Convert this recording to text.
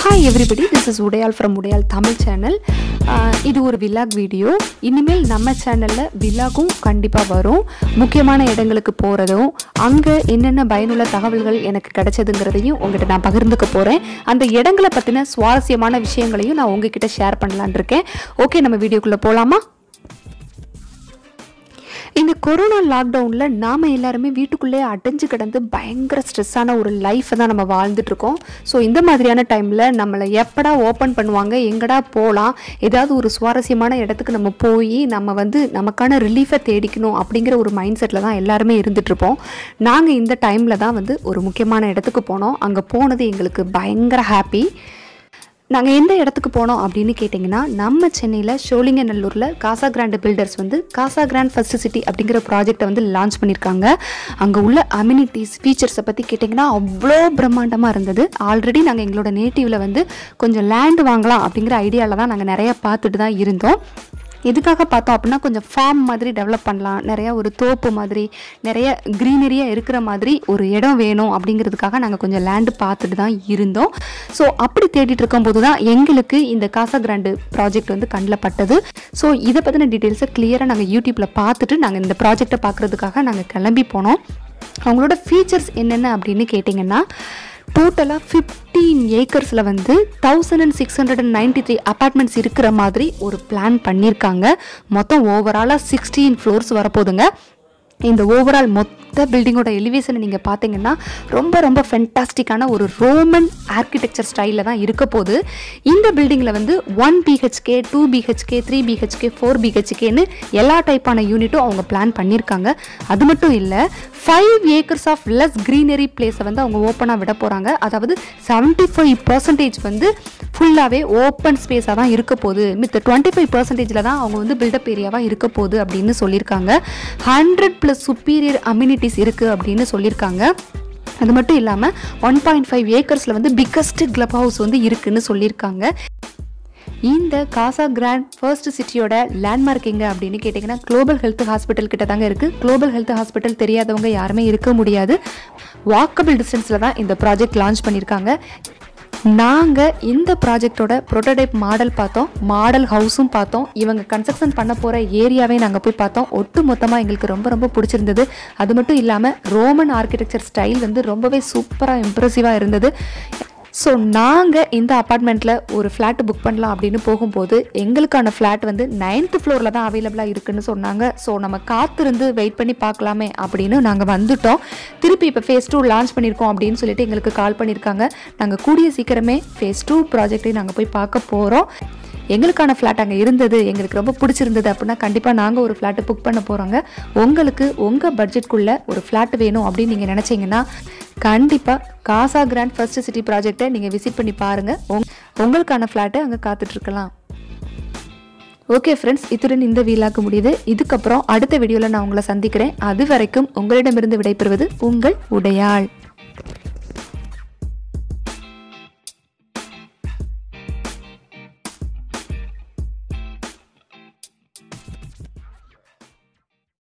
hi everybody this is Udaiyal from Udaiyal Tamil channel இது ஒரு vlog video இனிமேல் நம்ம சேனலில் விலாகும் கண்டிப்பாக வரும் முக்கியமான இடங்களுக்கு போகிறதும் அங்கே என்னென்ன பயனுள்ள தகவல்கள் எனக்கு கிடைச்சதுங்கிறதையும் உங்கள்கிட்ட நான் பகிர்ந்துக்க போகிறேன் அந்த இடங்களை பற்றின சுவாரஸ்யமான விஷயங்களையும் நான் உங்ககிட்ட ஷேர் பண்ணலான் இருக்கேன் ஓகே நம்ம வீடியோக்குள்ளே போகலாமா இந்த கொரோனா லாக்டவுனில் நாம் எல்லாருமே வீட்டுக்குள்ளே அடைஞ்சு கிடந்து பயங்கர ஸ்ட்ரெஸ்ஸான ஒரு லைஃப்பை தான் நம்ம வாழ்ந்துட்டுருக்கோம் ஸோ இந்த மாதிரியான டைமில் நம்மளை எப்படா ஓப்பன் பண்ணுவாங்க எங்கடா போகலாம் ஏதாவது ஒரு சுவாரஸ்யமான இடத்துக்கு நம்ம போய் நம்ம வந்து நமக்கான ரிலீஃபை தேடிக்கணும் அப்படிங்கிற ஒரு மைண்ட் செட்டில் தான் எல்லாருமே இருந்துகிட்ருப்போம் நாங்கள் இந்த டைமில் தான் வந்து ஒரு முக்கியமான இடத்துக்கு போனோம் அங்கே போனது எங்களுக்கு பயங்கர ஹாப்பி நாங்கள் எந்த இடத்துக்கு போனோம் அப்படின்னு கேட்டிங்கன்னா நம்ம சென்னையில் ஷோலிங்கநல்லூரில் காசா கிராண்ட் பில்டர்ஸ் வந்து காசா கிராண்ட் ஃபர்ஸ்ட் சிட்டி அப்படிங்கிற ப்ராஜெக்டை வந்து லான்ச் பண்ணியிருக்காங்க அங்கே உள்ள அம்யூனிட்டிஸ் ஃபீச்சர்ஸை பற்றி கேட்டிங்கன்னா அவ்வளோ பிரம்மாண்டமாக இருந்தது ஆல்ரெடி நாங்கள் எங்களோட நேட்டிவில் வந்து கொஞ்சம் லேண்ட் வாங்கலாம் அப்படிங்கிற ஐடியாவில் தான் நாங்கள் நிறையா பார்த்துட்டு தான் இருந்தோம் எதுக்காக பார்த்தோம் அப்படின்னா கொஞ்சம் ஃபார்ம் மாதிரி டெவலப் பண்ணலாம் நிறையா ஒரு தோப்பு மாதிரி நிறைய க்ரீனரியாக இருக்கிற மாதிரி ஒரு இடம் வேணும் அப்படிங்கிறதுக்காக நாங்கள் கொஞ்சம் லேண்டு பார்த்துட்டு தான் இருந்தோம் ஸோ அப்படி தேடிட்டு இருக்கும்போது தான் எங்களுக்கு இந்த காசா கிராண்டு ப்ராஜெக்ட் வந்து கண்ணில் பட்டது ஸோ இதை பற்றின டீட்டெயில்ஸை கிளியராக நாங்கள் யூடியூப்பில் பார்த்துட்டு நாங்கள் இந்த ப்ராஜெக்டை பார்க்குறதுக்காக நாங்கள் கிளம்பி போனோம் அவங்களோட ஃபீச்சர்ஸ் என்னென்ன அப்படின்னு கேட்டிங்கன்னா டோட்டலாக ஃபிஃப்டீன் ஏக்கர்ஸில் வந்து thousand and six hundred and ninety three apartments இருக்கிற மாதிரி ஒரு பிளான் பண்ணியிருக்காங்க மொத்தம் ஓவராலாக சிக்ஸ்டீன் ஃப்ளோர்ஸ் வரப்போகுதுங்க இந்த ஓவரால் மொத்த பில்டிங்கோட எலிவேஷனை நீங்கள் பார்த்தீங்கன்னா ரொம்ப ரொம்ப ஃபென்டாஸ்டிக்கான ஒரு ரோமன் ஆர்கிடெக்சர் ஸ்டைலில் தான் இருக்க போகுது இந்த பில்டிங்கில் வந்து one BHK two BHK three BHK four பிஹெச்கேன்னு எல்லா டைப்பான யூனிட்டும் அவங்க பிளான் பண்ணியிருக்காங்க அது மட்டும் இல்லை five acres of less greenery பிளேஸை வந்து அவங்க ஓப்பனாக விட போகிறாங்க அதாவது செவன்ட்டி ஃபைவ் பர்சன்டேஜ் வந்து ஃபுல்லாகவே ஓப்பன் ஸ்பேஸாக தான் இருக்க போகுது மித்த டுவெண்ட்டி ஃபைவ் பர்சன்டேஜில் தான் அவங்க வந்து பில்டப் ஏரியாவாக இருக்க போகுது அப்படின்னு சொல்லியிருக்காங்க ஹண்ட்ரட் ப்ளஸ் சுப்பீரியர் அம்யூனிட்டிஸ் இருக்குது அப்படின்னு சொல்லியிருக்காங்க அது மட்டும் இல்லாமல் ஒன் பாயிண்ட் ஃபைவ் ஏக்கர்ஸில் வந்து பிக்கஸ்ட் கிளப் ஹவுஸ் வந்து இருக்குன்னு சொல்லியிருக்காங்க இந்த காசா கிராண்ட் ஃபர்ஸ்ட் சிட்டியோட லேண்ட்மார்க் எங்கே அப்படின்னு கேட்டிங்கன்னா குளோபல் ஹெல்த் ஹாஸ்பிட்டல் கிட்ட தாங்க இருக்குது குளோபல் ஹெல்த் ஹாஸ்பிட்டல் தெரியாதவங்க யாருமே இருக்க முடியாது வாக்கபிள் டிஸ்டன்ஸில் தான் இந்த ப்ராஜெக்ட் லான்ச் பண்ணியிருக்காங்க நாங்கள் இந்த ப்ராஜெக்டோட ப்ரோட்டோடைப் மாடல் பார்த்தோம் மாடல் ஹவுஸும் பார்த்தோம் இவங்க கன்ஸ்ட்ரக்ஷன் பண்ண போகிற ஏரியாவே நாங்கள் போய் பார்த்தோம் ஒட்டு மொத்தமாக எங்களுக்கு ரொம்ப ரொம்ப பிடிச்சிருந்தது அது மட்டும் இல்லாமல் ரோமன் ஆர்கிடெக்சர் ஸ்டைல் வந்து ரொம்பவே சூப்பராக இம்ப்ரெசிவாக இருந்தது ஸோ நாங்கள் இந்த அப்பார்ட்மெண்ட்டில் ஒரு ஃப்ளாட்டு புக் பண்ணலாம் அப்படின்னு போகும்போது எங்களுக்கான ஃப்ளாட் வந்து நைன்த்து ஃப்ளோரில் தான் அவைலபிளாக இருக்குன்னு சொன்னாங்க ஸோ நம்ம காத்திருந்து வெயிட் பண்ணி பார்க்கலாமே அப்படின்னு நாங்கள் வந்துட்டோம் திருப்பி இப்போ ஃபேஸ் டூ லான்ச் பண்ணியிருக்கோம் அப்படின்னு சொல்லிட்டு எங்களுக்கு கால் பண்ணியிருக்காங்க நாங்கள் கூடிய சீக்கிரமே ஃபேஸ் டூ ப்ராஜெக்டையும் நாங்கள் போய் பார்க்க போகிறோம் எங்களுக்கான ஃப்ளாட் அங்கே இருந்தது எங்களுக்கு ரொம்ப பிடிச்சிருந்தது அப்படின்னா கண்டிப்பாக நாங்கள் ஒரு ஃப்ளாட்டு புக் பண்ண போகிறோங்க உங்களுக்கு உங்கள் பட்ஜெட்குள்ளே ஒரு ஃப்ளாட் வேணும் அப்படின்னு நீங்கள் நினச்சிங்கன்னா கண்டிப்பாக காசா கிராண்ட் ஃபர்ஸ்ட் சிட்டி ப்ராஜெக்டை நீங்கள் விசிட் பண்ணி பாருங்கள் உங் உங்களுக்கான ஃப்ளாட்டை அங்கே காத்துட்ருக்கலாம் ஓகே ஃப்ரெண்ட்ஸ் இத்துடன் இந்த வீலாக்க முடியுது இதுக்கப்புறம் அடுத்த வீடியோவில் நான் உங்களை சந்திக்கிறேன் அது வரைக்கும் உங்களிடமிருந்து விடைபெறுவது உங்கள் உடையாள்